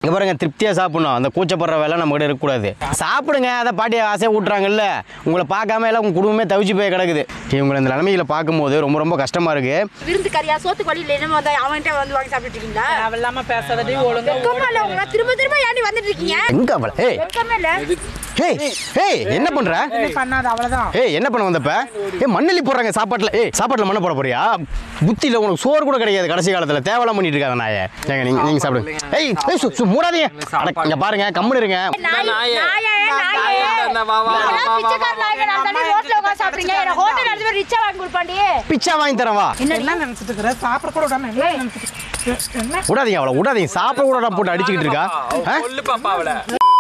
இங்க பாருங்க திருப்தியா சாப்பிடணும் அந்த கூச்சப்படுற வேலை நம்ம கிட்ட இருக்கக்கூடாது சாப்பிடுங்க அதை பாட்டி ஆசையா ஊட்டுறாங்கல்ல உங்களை பார்க்காம எல்லாம் உங்க குடும்பமே தவிச்சு போய் கிடக்குது இவங்களை இந்த நிலைமையில பார்க்கும்போது ரொம்ப ரொம்ப கஷ்டமா இருக்கு விருந்து கறியா சோத்து வழியில் என்னமோ வந்தா அவன்கிட்ட வந்து வாங்கி சாப்பிட்டு இருக்கீங்களா தேவையில்லாம பேசாதடி ஒழுங்கா வெக்கமா இல்ல உங்களா திரும்ப திரும்ப ஏன்டி வந்துட்டு இருக்கீங்க எங்க அவள ஏய் வெக்கமே இல்ல ஏய் ஏய் என்ன பண்ற ஓடு பண்ணாத அவ்வளவுதான் ஏய் என்ன பண்ண வந்தப்ப ஏய் மண்ணெல்லி போடுறாங்க சாப்பாட்டுல ஏய் சாப்பாட்டுல மண்ணை போட போறியா புத்தியில உனக்கு சோறு கூட கிடையாது கடைசி காலத்துல தேவலாம் பண்ணிட்டு இருக்காத நாய ஏங்க நீங்க நீங்க சாப்பிடுங்க ஏய் ஏய் சு- சு- மூடாதீங்க அட, இங்க பாருங்க கம்முனு இருங்க நாய் நாயே. நாயே நாயே நாயே, இந்த வா, வா, வா, நீங்களாம் வா, பிச்சைக்கார வா, நாய்ங்க, நான் தாண்டி ரோட்ல உட்கார்ந்து சாப்பிடுறீங்க. எனக்கு hotel நடத்தி போய் ரிச்சா வாங்கி கொடுப்பாண்டி. பிச்சா வாங்கி தரேன் வா என்ன நினைச்சிட்டு இருக்கிற சாப்பிட கூட விடாம என்ன நினைச்சிட்டு என்ன விடாதீங்க அவளை விடாதீங்க சாப்பிட கூட போட்டு அடிச்சுக்கிட்டு இருக்கா ஆ? சொல்லு பாப்பா அவளை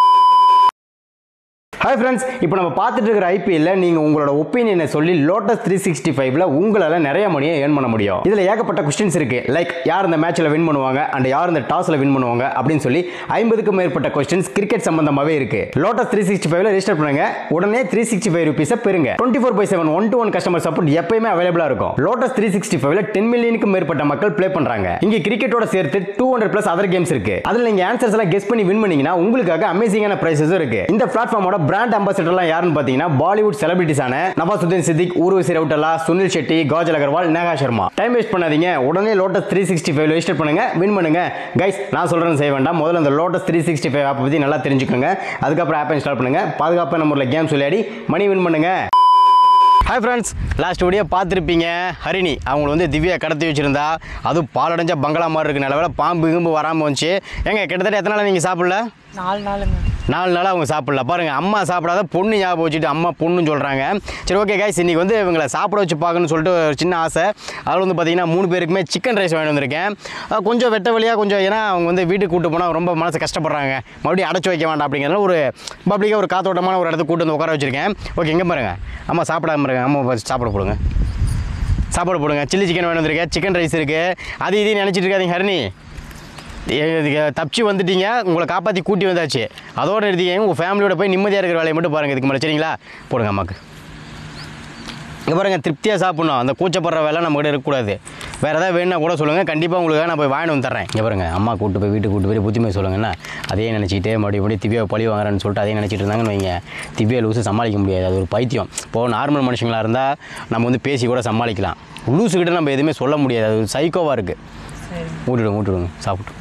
ஹாய் ஃப்ரெண்ட்ஸ் இப்போ நம்ம பார்த்துட்டு இருக்கிற ஐபிஎல்ல நீங்க உங்களோட ஒப்பீனியனை சொல்லி லோட்டஸ் த்ரீ சிக்ஸ்டி ஃபைவ்ல உங்களால நிறைய மணியை ஏர்ன் பண்ண முடியும் இதுல ஏகப்பட்ட கொஸ்டின்ஸ் இருக்கு லைக் யார் இந்த மேட்ச்ல வின் பண்ணுவாங்க அண்ட் யார் இந்த டாஸ்ல வின் பண்ணுவாங்க அப்படின்னு சொல்லி ஐம்பதுக்கும் மேற்பட்ட கொஸ்டின்ஸ் கிரிக்கெட் சம்பந்தமாவே இருக்கு லோட்டஸ் த்ரீ சிக்ஸ்டி ஃபைவ்ல ரெஜிஸ்டர் பண்ணுங்க உடனே த்ரீ சிக்ஸ்டி ஃபைவ் ருபீஸை பெறுங்க twenty four by seven one to one customer support எப்பயுமே அவைலபிளா இருக்கும் லோட்டஸ் த்ரீ சிக்ஸ்டி ஃபைவ்ல டென் மில்லியனுக்கும் மேற்பட்ட மக்கள் ப்ளே பண்றாங்க இங்க கிரிக்கெட்டோட சேர்த்து two hundred plus other games இருக்கு அதுல நீங்க ஆன்சர்ஸ் எல்லாம் கெஸ் பண்ணி வின் பண்ணீங்கன்னா உங்களுக்காக அமேசிங்கான பிரைசஸும் இருக்கு இந்த பிளாட்ஃபார்மோட பிராண்ட் அம்பாசிடர்லாம் யாருன்னு பாத்தீங்கன்னா பாலிவுட் செலிபிரிட்டிஸான நவாசுதீன் சித்திக் ஊர்வசி ரவுட்டலா சுனில் ஷெட்டி காஜல் அகர்வால் நேகா சர்மா டைம் வேஸ்ட் பண்ணாதீங்க உடனே Lotus three sixty five register பண்ணுங்க வின் பண்ணுங்க கைஸ் நான் சொல்றேன் செய்ய வேண்டாம் முதல்ல அந்த Lotus three sixty five app பத்தி நல்லா தெரிஞ்சுக்கோங்க அதுக்கப்புறம் ஆப் இன்ஸ்டால் பண்ணுங்க பாதுகாப்பான முறையில் கேம்ஸ் விளையாடி மணி வின் பண்ணுங்க ஹாய் ஃப்ரெண்ட்ஸ் லாஸ்ட் வீடியோ பார்த்துருப்பீங்க ஹரிணி அவங்கள வந்து திவ்யா கடத்தி வச்சிருந்தா அதுவும் பாலடைஞ்ச பங்களா மாதிரி இருக்கு நல்ல வேளை பாம்பு கிம்பு வராமல் வந்துச்சு ஏங்க கிட்டத்தட்ட எத்தனை நாள் நீங்கள் சாப்பிடல நாலு நாளுங்க நாலு நாளாக அவங்க சாப்பிடல பாருங்க அம்மா சாப்பிடாத பொண்ணு ஞாபகம் வச்சுட்டு அம்மா பொண்ணுன்னு சொல்கிறாங்க சரி ஓகே கைஸ் இன்னைக்கு வந்து இவங்களை சாப்பிட வச்சு பார்க்கணும்னு சொல்லிட்டு ஒரு சின்ன ஆசை அதில் வந்து பார்த்தீங்கன்னா மூணு பேருக்குமே சிக்கன் ரைஸ் வாங்கிட்டு வந்திருக்கேன் அஹ் கொஞ்சம் வெட்ட வழியாக கொஞ்சம் ஏன்னா அவங்க வந்து வீட்டுக்கு கூட்டு போனால் ரொம்ப மனசு கஷ்டப்படுறாங்க மறுபடியும் அடைச்சி வைக்க வேண்டாம் அப்படிங்கிறதுல ஒரு பப்ளிக்காக ஒரு காத்தோட்டமான ஒரு இடத்துக்கு கூட்டு வந்து உட்கார வச்சிருக்கேன் ஓகே எங்கே பாருங்க அம்மா சாப்பிடாம இருங்க அம்மா first சாப்பிட போடுங்க சாப்பாடு போடுங்க சில்லி சிக்கன் வேணும் வந்திருக்கேன் சிக்கன் ரைஸ் இருக்குது அது இதையும் நினச்சிட்டு இருக்காதீங்க ஹரிணி இதுக்கு தப்பிச்சு வந்துட்டீங்க உங்களை காப்பாற்றி கூட்டி வந்தாச்சு அதோட நிறுத்திக்கங்க உங்கள் ஃபேமிலியோட போய் நிம்மதியாக இருக்கிற வேலையை மட்டும் பாருங்கள் இதுக்கு மேலே சரிங்களா போடுங்க அம்மாக்கு இங்கே பாருங்க திருப்தியாக சாப்பிடணும் அந்த கூச்சப்படுற வேலை நம்மகிட்ட இருக்கக்கூடாது வேறு ஏதாவது வேணும்னா கூட சொல்லுங்கள் கண்டிப்பாக உங்களுக்காக நான் போய் வாங்கிட்டு வந்து தரேன் இங்கே பாருங்க அம்மா கூட்டு போய் வீட்டுக்கு கூட்டு போய் புத்திமை சொல்லுங்கன்னா அதே நினச்சிக்கிட்டே மறுபடியும் மறுபடியும் திவ்யாவை பழி வாங்குறேன்னு சொல்லிட்டு அதே நினச்சிட்டு இருந்தாங்கன்னு வைங்க திவ்யா லூசு சமாளிக்க முடியாது அது ஒரு பைத்தியம் இப்போது நார்மல் மனுஷங்களாக இருந்தால் நம்ம வந்து பேசி கூட சமாளிக்கலாம் லூசுக்கிட்ட நம்ம எதுவுமே சொல்ல முடியாது அது ஒரு சைக்கோவாக இருக்குது சரி ஊட்டிவிடுங்க ஊட்டிவிடுங்க சாப்பிட்டு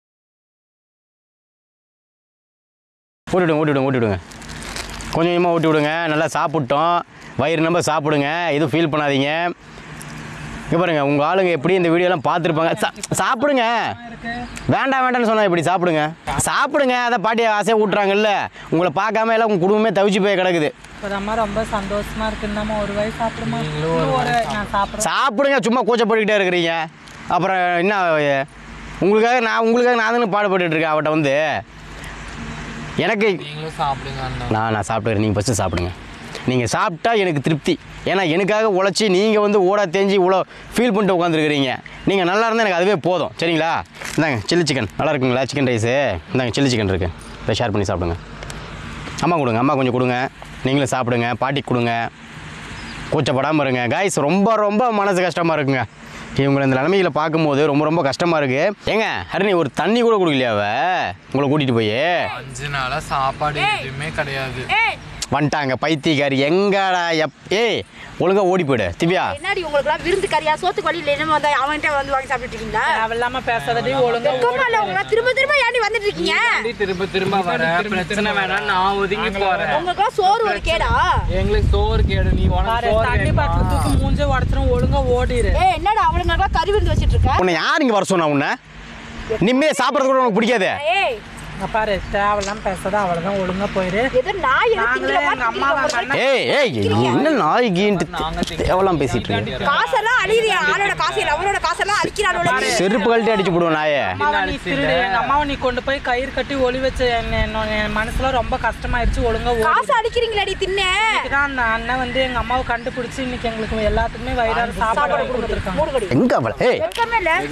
ஊட்டிவிடுங்க ஊட்டிவிடுங்க ஊட்டிவிடுங்க கொஞ்சம் கொஞ்சமாக ஊட்டி விடுங்க நல்லா சாப்பிட்டோம் வயிறு நம்ப சாப்பிடுங்க எதுவும் ஃபீல் பண்ணாதீங்க இங்கே பாருங்க உங்கள் ஆளுங்க எப்படி இந்த வீடியோலாம் பார்த்துருப்பாங்க சா சாப்பிடுங்க வேண்டாம் வேண்டாம்னு சொன்னா இப்படி சாப்பிடுங்க சாப்பிடுங்க அதை பாட்டி ஆசையாக ஊட்டுறாங்கல்ல உங்களை பார்க்காம எல்லாம் உங்கள் குடும்பமே தவிச்சு போய் கிடக்குது இப்போதாம்மா ரொம்ப சந்தோஷமா இருக்குன்னாம்மா ஒரு வயசு சாப்பிடுமா ஒரு நான் சாப்பிட்றேன் சாப்பிடுங்க சும்மா கூச்சப்பட்டுக்கிட்டே இருக்கிறீங்க அப்புறம் என்ன அஹ், உங்களுக்காக நான் உங்களுக்காக நான் தானே பாடுபட்டுட்டு இருக்கேன் அவட்ட வந்து எனக்கு நீங்களும் சாப்பிடுங்க அண்ணா நான் நான் சாப்பிட்டுக்கிறேன் நீங்கள் ஃபஸ்ட்டு சாப்பிடுங்க நீங்கள் சாப்பிட்டா எனக்கு திருப்தி ஏன்னா எனக்காக உழைச்சி நீங்கள் வந்து ஓட தேஞ்சி இவ்வளோ ஃபீல் பண்ணிட்டு உட்காந்துருக்கிறீங்க நீங்கள் நல்லா இருந்தால் எனக்கு அதுவே போதும் சரிங்களா இந்தாங்க சில்லி சிக்கன் நல்லா இருக்குங்களா சிக்கன் ரைஸு இந்தாங்க சில்லி சிக்கன் இருக்குது இதை ஷேர் பண்ணி சாப்பிடுங்க அம்மா கொடுங்க அம்மா கொஞ்சம் கொடுங்க நீங்களும் சாப்பிடுங்க பாட்டிக்கு கொடுங்க கூச்சப்படாமல் இருங்க காய்ஸ் ரொம்ப ரொம்ப மனசு கஷ்டமாக இருக்குங்க இவங்களை இந்த நிலமையில பார்க்கும்போது ரொம்ப ரொம்ப கஷ்டமாக இருக்குது ஏங்க ஹரிணி ஒரு தண்ணி கூட கொடுக்கலையா அவ உங்களை கூட்டிகிட்டு போய் அஞ்சு நாளா சாப்பாடு எதுவுமே கிடையாது ஏய், வந்துட்டாங்க பைத்தியக்காரி எங்கடா எப் ஏய் ஒழுங்கா ஓடி போயிடு திவ்யா என்னடி உங்களுக்குலாம் விருந்து கறியா சோத்து வழியில் என்னமோ வந்தா அவன்கிட்ட வந்து வாங்கி சாப்பிட்டு இருக்கீங்களா தேவையில்லாம பேசாதடி ஒழுங்கா வெக்கமா இல்ல உங்களா திரும்ப திரும்ப ஏன்டி வந்துட்டு இருக்கீங்க ஏன்டி திரும்ப திரும்ப வர பிரச்சனை வேணாம் நான் ஒதுங்கி போறேன் உங்களுக்குலாம் சோறு ஒரு கேடா எங்களுக்கு சோறு கேடு நீ உனக்கு பாரு சோறு தண்ணி வேணுமா? பாட்டில் தூக்கி மூஞ்ச உடச்சிரும் ஒழுங்கா ஓடிடு ஏய் என்னடா அவளுங்களுக்குலாம் கறி விருந்து வச்சிட்டு இருக்க உன்னை யார் இங்கே வர சொன்னா உன்னை நிம்மதியாக சாப்பிட்றது கூட உனக்கு பிடிக்காது ஏய் இங்க பாரு தேவையில்லாம பேசாத அவ்வளவுதான் ஒழுங்கா போயிரு ஏதோ நாய் எதுவும் நாங்களே திங்கிற எங்க அம்மா மாதிரி அண்ணன் ஏய் ஏய் என்ன நாய்கின்ட்டு தேவலாம் பேசிட்டு இருக்கு காசெல்லாம் அழியுது ஆளோட காசு இல்ல அவளோட காசெல்லாம் அழிக்கிறாளோட செருப்பு கழட்டி அடிச்சு போடுவோம் நாயே அம்மாவை நீ திருடு எங்க அம்மாவை நீ கொண்டு போய் கயிறு கட்டி ஒளி வச்ச என்ன என்னோட என் மனசுல ரொம்ப கஷ்டமாயிருச்சு ஒழுங்கா ஓடி காசு அழிக்கிறீங்களடி தின்ன தான் அந்த அண்ணன் வந்து எங்க அம்மாவை கண்டுபிடிச்சு இன்னைக்கு எங்களுக்கு எல்லாத்துக்குமே வயிறார சாப்பாடு கொடுத்துருக்காங்க மூடுபடி எங்க அவள ஏய் வெக்கமே இல்ல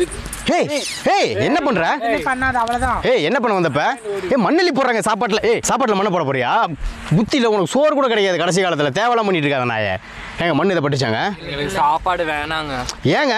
ஏய் ஏய் என்ன பண்ற எதுவுமே பண்ணாத அவ்வளவுதான் ஏய் என்ன பண்ண வந்தப்ப ஏய் மண்ணெல்லி போடுறாங்க சாப்பாட்டில் ஏய் சாப்பாட்டில் மண்ணை போட போறியா புத்தியில் உனக்கு சோறு கூட கிடையாது கடைசி காலத்தில் தேவலாம் பண்ணிட்டு இருக்காங்க நாய ஏங்க மண் இதை பட்டுச்சாங்க எங்களுக்கு சாப்பாடு வேணாங்க ஏங்க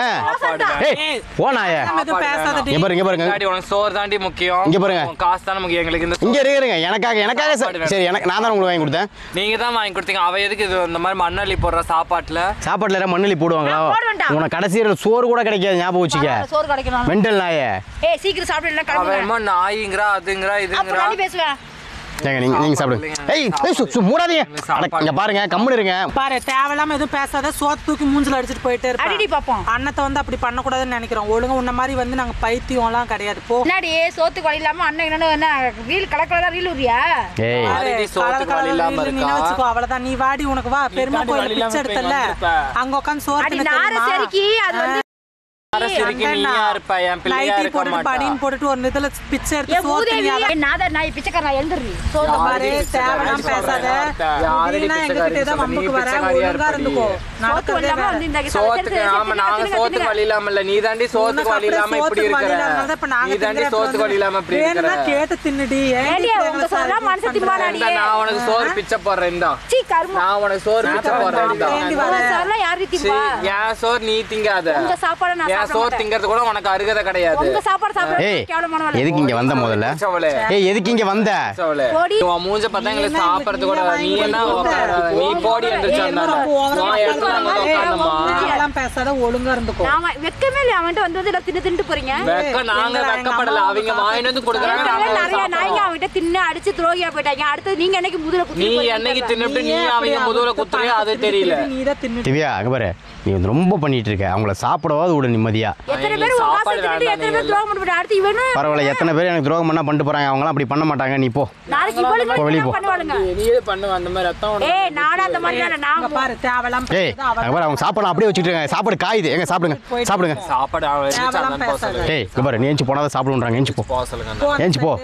ஏய் போ நாய எதுவும் பேசாதடி இங்க பாருங்க இங்க பாருங்க டாடி உனக்கு சோறு தாண்டி முக்கியம் இங்க பாருங்க. உன் காசு தானே முக்கியம் எங்களுக்கு இந்த இங்க இருங்க இருங்க எனக்காக எனக்காக சரி, சரி எனக்கு நான் தான் உங்களுக்கு வாங்கி கொடுத்தேன் நீங்க தான் வாங்கி கொடுத்தீங்க அவ எதுக்கு இது இந்த மாதிரி மண்ணள்ளி போடுற சாப்பாட்டுல சாப்பாட்டில் யாராவது மண்ணெல்லி போடுவாங்களா நான் போட வேண்டாம். உனக்கு கடைசியில் சோறு கூட கிடைக்காது ஞாபகம் வச்சுக்க சோறு கிடைக்கணும் மெண்டல் நாய ஏய் சீக்கிரம் சாப்பிட்டு இல்லைன்னா அவ கிளம்புங்க என்னமோ நாய்ங்கிறா அதுங்கிறா இதுங்கிறா அப்புறம் நீ பேசுவேன் ஏங்க நீங்க நீங்க சாப்பிடுங்க ஏய் ஏய் சு- சு, மூடாதீங்க அட, இங்க பாருங்க கம்முன்னு இருங்க பாரு தேவையில்லாம எதுவும் பேசாத சோத்து தூக்கி மூஞ்சில அடிச்சிட்டு போயிட்டே அடிடி இருப்பேன் பாப்போம் அண்ணத்தை வந்து அப்படி பண்ணக்கூடாதுன்னு நினைக்கிறோம் ஒழுங்கா உன்ன மாதிரி வந்து நாங்க பைத்தியம்லாம் கிடையாது போ முன்னாடி சோத்துக்கு வழி இல்லாம அண்ணன் என்னன்னு என்ன ரீல் கலக்கலதான் ரீல் உரியா ஏய் ஆல்ரெடி சோத்துக்கு வழி இல்லாம நீ இருக்கா வச்சுக்கோ அவ்வளவுதான் நீ வாடி உனக்கு வா பெருமை கோயில் பிச்சை எடுத்தல அங்க உட்காந்து சோறு அடி தின்ன நார தெரியுமா? செருக்கி அது வந்து அரசிருக்கு நீயா இருப்ப என் பிள்ளையா நைட்டி இருக்க போட்டுட்டு மாட்டா படின்னு போட்டுட்டு ஒரு இதுல பிச்சை எடுத்து என் சோறு மூதேவி தின்னியாத. என் நாதர் நாய் பிச்சைக்கார நாய் எழுந்துரு சோறு இந்த மாதிரி யாரடி தேவையில்லாம பிச்சைக்காரி பேசாத யாரடி நீனா எங்ககிட்ட ஏதோ பிச்சைக்காரி வம்புக்கு வர பிச்சைக்காரியா ஒழுங்கா இருப்படி. இருந்துக்கோ சோத்து நடக்கிறதே இல்லாம வேற. வந்து இந்த சோத்துக்கு ஆமா நாங்க சோத்துக்கு வழி இல்லாம இல்ல நீ தாண்டி சோத்துக்கு வழி இல்லாம இப்படி இருக்கிற நீ தாண்டி சோத்துக்கு வழி இல்லாம இப்படி இருக்கிற வேணும்னா கேட்டு தின்னுடி ஏன்டி ஏண்டி, இப்படி உங்க எங்களை சொன்னா சாடி மனசு பண்ற? திம்பானாடி? இந்தா, நான் உனக்கு சோறு பிச்சை போடுறேன் இந்தா சீ கருமம் நான் உனக்கு சோறு பிச்சை போடுறேன் இந்தா. ஏண்டி உங்க வர? சொன்னா யாரு சீ, திம்பா என் சோறு நீ திங்காத உங்க சாப்பாடை நான் என் சாப்பிட சோறு மாட்டேன். திங்கிறது கூட உனக்கு அருகதை கிடையாது உங்க சாப்பாடு சாப்பிட ஏய் கேவலமான வேலை. எதுக்கு இங்க வந்த முதல்ல பிச்சவளே, ஏய் எதுக்கு இங்க வந்த பிச்சவளே. போடி. உன் மூஞ்ச பார்த்தா எங்களுக்கு நீ என்ன சாப்பிடறது கூட எங்களுக்கு நீ நீ என்ன வாங்கி உட்காராத. கொடுத்த? நீ போடி என்று ஏய், சொன்னால ரொம்ப over ஆ நான் இடத்துல அங்க பேசாத. உட்காந்தம்மா அதெல்லாம் பேசாத ஒழுங்கா இருந்துக்கோ நாம வெக்கமே இல்லையா அவன்கிட்ட வந்து வந்து எல்லாம் தின்னு தின்னுட்டு போறீங்க வெக்க நாங்க எங்க வெக்கப்படல அம்மா அவங்க வாங்கிட்டு வந்து கொடுக்குறாங்க ஏற்கனவே நாங்க நிறைய நாய்ங்க சாப்பிடுறோம். அவன்கிட்ட தின்னு அடிச்சு துரோகியா போயிட்டாங்க அடுத்தது நீங்க என்னைக்கு முதுகுல நீ குத்தி என்னைக்கு தின்னுட்டு நீ நீயே அப்படி அவங்க முதுகுல அவர்கிட்ட குத்துறியோ அது பணத்தை தெரியல திருப்பி நீதான் தின்னுட்டு திவ்யா அங்க பாரு நீ வந்து ரொம்ப பண்ணிட்டு இருக்க அவங்கள சாப்பிடவாது விட நிம்மதியா எத்தனை பேர் உங்க காசை சாப்பாடு தின்னுட்டு வேண்டாம் எத்தனை பேர் துரோகம் பண்ணிட்டு அடுத்து இவனும் பரவாயில்ல எத்தனை பேர் எனக்கு துரோகம் பண்ணா பண்ணிட்டு போறாங்க அவங்களாம் அப்படி பண்ண மாட்டாங்க நீ போ நாளைக்கு போ, வெளிய இவளுக்கு போ. பண்ணுவாளுங்க நீயே பண்ணுவ அந்த மாதிரி ரத்தம் உனக்கு ஏய் நானும் அந்த மாதிரி இல்ல இங்க நான் பாரு தேவையில்லாம ஏய் பேசாத. அவ அங்க பாரு அவங்க சாப்பாடு அப்படியே வச்சுட்டு இருக்காங்க சாப்பாடு காயுது எங்க சாப்பிடுங்க சாப்பிடுங்க சாப்பாடு அவன் எந்திரிச்சு தேவையில்லாம அந்தாண்ட போக பேசாத. சொல்லுங்க. ஏய் இங்க பாரு நீ ஏஞ்சி போனாதான் சாப்பிடுன்றாங்க ஏஞ்சி போ போக சொல்லுங்க போ, ஏஞ்சி போ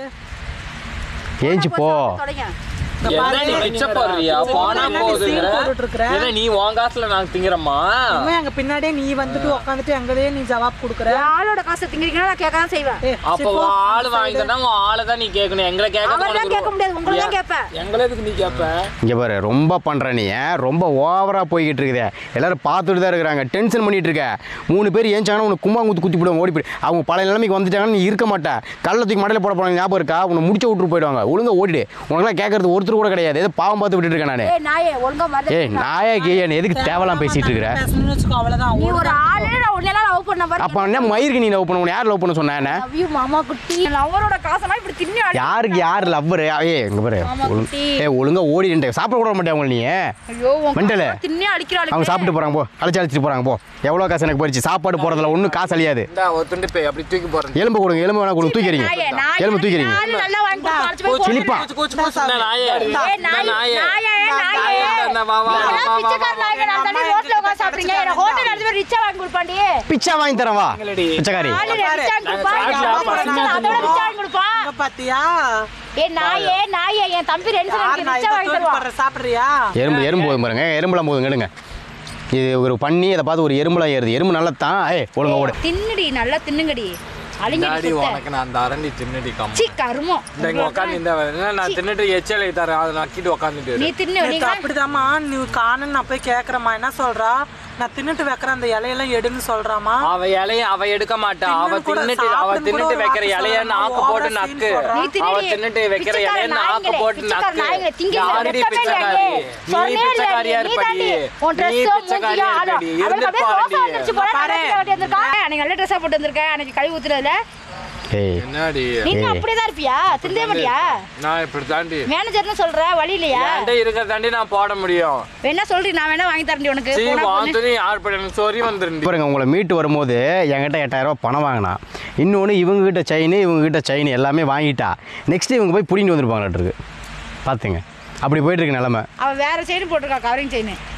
ஏஞ்சி போ தொடங்க என்ன நீ பிச்சை போடுறியா போனா என்ன நீ போகுதுங்கிற சீன் போட்டுட்டு இருக்கிற? என்ன நீ உன் காசுல நாங்க திங்கிறோமா இவன் அங்க பின்னாடியே நீ வந்துட்டு உட்காந்துட்டு எங்களையே நீ ஜவாப் கொடுக்குற ஆளோட காசை திங்கிறீங்கன்னா நான் கேட்க தான் செய்வேன் ஏய், அப்ப சரி, போ. உன் ஆளு வாங்கிட்டா உன் ஆளை தான் நீ கேட்கணும் எங்களை அவர் தான் கேட்க முடியாது உங்களை தான் கேட்க கேட்பேன் எங்களை எதுக்கு நீ கேட்ப இங்க பாரு ரொம்ப பண்ற நீ ஏன்? ரொம்ப ஓவரா போய்கிட்டு இருக்குதே எல்லாரும் பார்த்துட்டு தான் இருக்கிறாங்க டென்ஷன் பண்ணிட்டு இருக்க மூணு பேர் ஏஞ்சாங்கன்னா உனக்கு கும்மாங்குத்து குத்தி போடுவாங்க ஓடி போய் அவங்க பழைய நிலைமைக்கு வந்துட்டாங்கன்னு நீ இருக்க மாட்ட கள்ள தூக்கி மடையில போட போறாங்க ஞாபகம் இருக்கா உன்னை முடிச்சு விட்டுட்டு போயிடுவாங்க ஒழுங்கா ஓடிடு உனக்கெல்லாம் கேட்கறது ஒருத்தர் கூட கிடையாது ஏதோ பாவம் பார்த்து விட்டுட்டு இருக்கேன் நானு ஏய் நாயே ஒழுங்கா மருந்து ஏய் நாயா கீயா நீ எதுக்கு தேவலாம் பேசிட்டு இருக்கிற பேசணும்னு வச்சுக்கோ அவ்வளவுதான் நீ ஒரு ஆளு நான் உன்னெல்லாம் லவ் பண்ண பாரு அப்ப என்ன மயிருக்கு நீ லவ் பண்ண உன்னை யார் லவ் பண்ண சொன்னா என்ன லவ் யூ மாமா குட்டி லவரோட காசெல்லாம் இப்படி தின்னி அடி யாருக்கு யார் லவ்வர் ஏ இங்க பாரு ஆமா, ஒழுங்கு- குட்டி. ஏய் ஒழுங்கா ஓடிட்டு சாப்பிட கூட மாட்டேன் உங்களை நீ ஐயோ உன் மெண்டலு. காசெல்லாம் தின்னி அடிக்கிறாளுங்க அவங்க சாப்பிட்டு போறாங்க போ அழைச்சி அழைச்சிட்டு போறாங்க போ எவ்வளோ காசு எனக்கு போயிடுச்சு சாப்பாடு போறதுல ஒன்றும் காசு அழியாது இந்த ஒரு துண்டு போய் அப்படி தூக்கி போறேன் எலும்பு கொடுங்க எலும்பு வேணா கொடுங்க தூக்கிறீங்க நாயே, நாயே, எலும்பு தூக்கிறீங்க நாலு நல்லா வாங்கி கொடுத்து அழைச்சு போய் சிலிப்பா. கூச்சு கூச்சு கூச்சு இந்த நாயே ஏய், இந்த நாய், நாயே நாயே, நாயே. இந்த வா, வா, வா, நீங்கெல்லாம் வா, வா, பிச்சைக்கார வா, நாய்ங்க, நான் தாண்டி ரோட்ல உட்கார்ந்து சாப்பிடுறீங்க. எனக்கு ஹோட்டல் நடத்தி போய் ரிச்சா வாங்கி கொடுப்பாண்டி. பிச்சா வாங்கி தரேன் வா எங்களடி. பிச்சைக்காரி நாலு ரிச்சா வாங்கி கொடுப்பா. நாங்க எங்க அம்மா சாப்பிட பிச்சை, அதோட ரிச்சா வாங்கி கொடுப்பா. இங்க பாத்தியா ஏய், நாயே, நாயே, என் தம்பி ரெண்டு யார் எனக்கு நான் ரிச்சா இதை வாங்கி தூக்கி தருவான். போடுற சாப்பிடுறியா எறும்பு எறும்பு போதும் பாருங்க எறும்புலாம் போதும் எடுங்க இது ஒரு பண்ணி அதை பார்த்து ஒரு எறும்புலாம் ஏறுது எறும்பு நல்லா தான் ஏய் ஒழுங்கா ஓடு தின்னுடி நல்லா தின்னுங்கடி அழிங்கடி டாடி சுத்த. உனக்கு நான் அந்த அரண்டி தின்னுடி கம் சீ, கருமம் இந்த இங்க உட்காந்து இந்த என்ன, நான் தின்னுட்டு எச்சலை தரேன் அதை நக்கிட்டு உட்காந்துட்டு நீ தின்னு நேத்து நீங்க அப்படிதாம்மா நீ காணுன்னு நான் போய் கேக்குறேம்மா என்ன சொல்றா நான் தின்னுட்டு வைக்கிற அந்த இலையெல்லாம் எடுன்னு சொல்றாமா அவ இலைய அவ எடுக்க மாட்டா அவ தின்னு கூட தின்னுட்டு அவ சாப்பிடுன்னு தின்னுட்டு கூட வைக்கிற ஒரு இலைய வார்த்தை நாக்கு சொல்றா. போட்டு ஓவரா நக்கு scene போடுறா. நீ அவ தின்னுடி. தின்னுட்டு வைக்கிற பிச்சைக்கார இலைய நாக்கு நாய்ங்களே, போட்டு பிச்சைக்கார நக்கு நாய்ங்களே, திங்கிறீங்க, யாரடி வெட்கமே பிச்சைக்காரி இல்லையே. நீ சொன்னே இல்லையே, பிச்சைக்காரியா நீ இருப்படி தாண்டி. உன் நீ dress உம் பிச்சைக்காரியா மூஞ்சியும் இருப்படி ஆளும். இருந்து அவளுக்கு அப்படியே ரோசா பாருடி வந்துருச்சு போல, பாரு. கடைசியில வெட்டி வந்திருக்கா. அன்னைக்கு நல்ல dress ஆ போட்டு வந்திருக்க, அன்னைக்கு கழுவி ஊத்துனதுல. ஏய் என்னடி நீங்க ஏய். அப்படியேதான் இருப்பியா திருந்தே மாட்டியா நான் இப்படி தாண்டி மேனேஜர்னு சொல்ற வழி இல்லையா என்கிட்ட இருக்கிற தாண்டி நான் போட முடியும் வேணா சொல்றீ நான் வேணா வாங்கி தரேன் உனக்கு சீ போனா பொண்ணு. வாந்தனி யார் படி எனக்கு சொறி வந்துருண்டி பாருங்க உங்களை மீட்டு வரும்போது என்கிட்ட எட்டாயிரம் ரூபாய் பணம் வாங்கினான் இன்னொன்று இவங்ககிட்ட செயின் இவங்ககிட்ட செயின் எல்லாமே வாங்கிட்டா நெக்ஸ்ட் இவங்க போய் பிடிங்கிட்டு வந்துருப்பாங்களாட்டு இருக்கு பார்த்துங்க அப்படி போயிட்டு இருக்கு நிலமை அவ வேற செயின் போட்டிருக்கா கவரிங் செயின்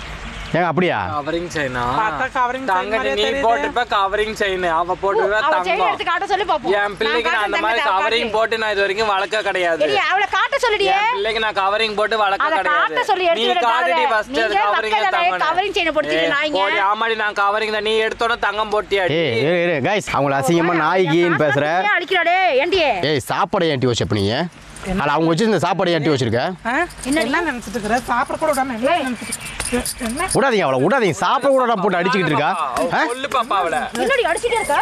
ஏங்க அப்படியா கவரிங் செயினா பார்த்தா covering chain தங்க மாதிரியே நீ தெரியுது. போட்டுப்ப கவரிங் செயின் அவ போட்டுருவா அவ செயின் தங்கம் எடுத்து காட்ட சொல்லி பாப்போம் என் பிள்ளைக்கு நான் அந்த மாதிரி கவரிங் போட்டு நான் இது வரைக்கும் வளர்க்க கிடையாது எடி அவளை காட்ட சொல்லிடியே என் பிள்ளைக்கு நான் கவரிங் போட்டு வளர்க்க அத காட்ட கிடையாது சொல்லி நீ எடுத்து விட காட்டுடி காதுல. ஃபர்ஸ்ட் அது நீங்க கவரிங் மக்கள் அதை covering chain பொடுத்திட்டு நாய்ங்க. போடி ஆமாடி நான் கவரிங் தான் நீ எடுத்தோட தங்கம் போட்டியாடி ஏய் இரு இரு கைஸ் அவங்கள அசிங்கமா நாய்கின்னு பேசுற அடிக்கிறாடே ஏண்டியே ஏய் சாப்பாடு ஏன்ட்டி வச்சப்ப நீ அட அவங்க வச்சிருந்த சாப்பாடு ஏன்ட்டி வச்சிருக்க ஆ? என்ன நினைச்சிட்டு இருக்கிற சாப்பிட கூட விடாம என்ன நினைச்சிட்டு என்ன விடாதீங்க அவளை விடாதீங்க சாப்பிட கூட போட்டு அடிச்சுக்கிட்டு இருக்கா ஆ? சொல்லு பாப்பா அவளை என்னடி அடிச்சிட்டே இருக்க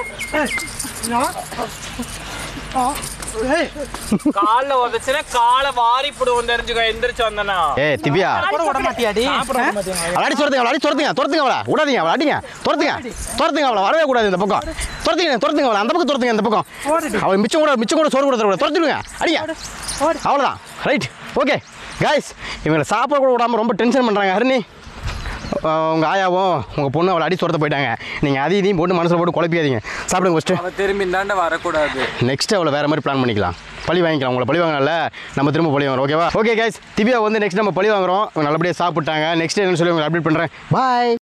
கால்ல உதச்சுனா காலை வாரி போடுவோம் தெரிஞ்சுக்கோ எந்திரிச்சு வந்தனா ஏய் திவ்யா கூட விட மாட்டியாடி அவளை அடிச்சு துரத்துங்க அவளை அடிச்சு துரத்துங்க துரத்துங்க அவளை விடாதீங்க அவளை அடிங்க துரத்துங்க துரத்துங்க அவளை வரவே கூடாது இந்த பக்கம் துரத்துங்க துரத்துங்க அவளை அந்த பக்கம் துரத்துங்க இந்த பக்கம் அவள் மிச்சம் கூட மிச்சம் கூட சோறு கொடுத்துட துரத்துடுங்க அடிங்க அவ்வளோதான் ரைட் ஓகே காய்ஸ் இவங்களை சாப்பிட கூட விடாமல் ரொம்ப டென்ஷன் பண்ணுறாங்க ஹரிணி உங்கள் ஆயாவும் உங்கள் பொண்ணு அவளை அடிச்சு துரத்த போயிட்டாங்க நீங்கள் அதையும் இதையும் போட்டு மனசில் போட்டு குழப்பியாதீங்க சாப்பிடுங்க ஃபஸ்ட்டு அவ திரும்பி தாண்ட வரக்கூடாது நெக்ஸ்ட் அவளை வேறு மாதிரி பிளான் பண்ணிக்கலாம் பழி வாங்கிக்கலாம் உங்களை பழி வாங்கல நம்ம திரும்ப பழி வாங்குறோம் ஓகேவா ஓகே கைஸ் திவ்யா வந்து நெக்ஸ்ட் நம்ம பழி வாங்குறோம் இவங்க நல்லபடியாக சாப்பிட்டாங்க நெக்ஸ்ட் என்னன்னு சொல்லி உங்களுக்கு அப்டேட் பண்ணுறேன் பாய்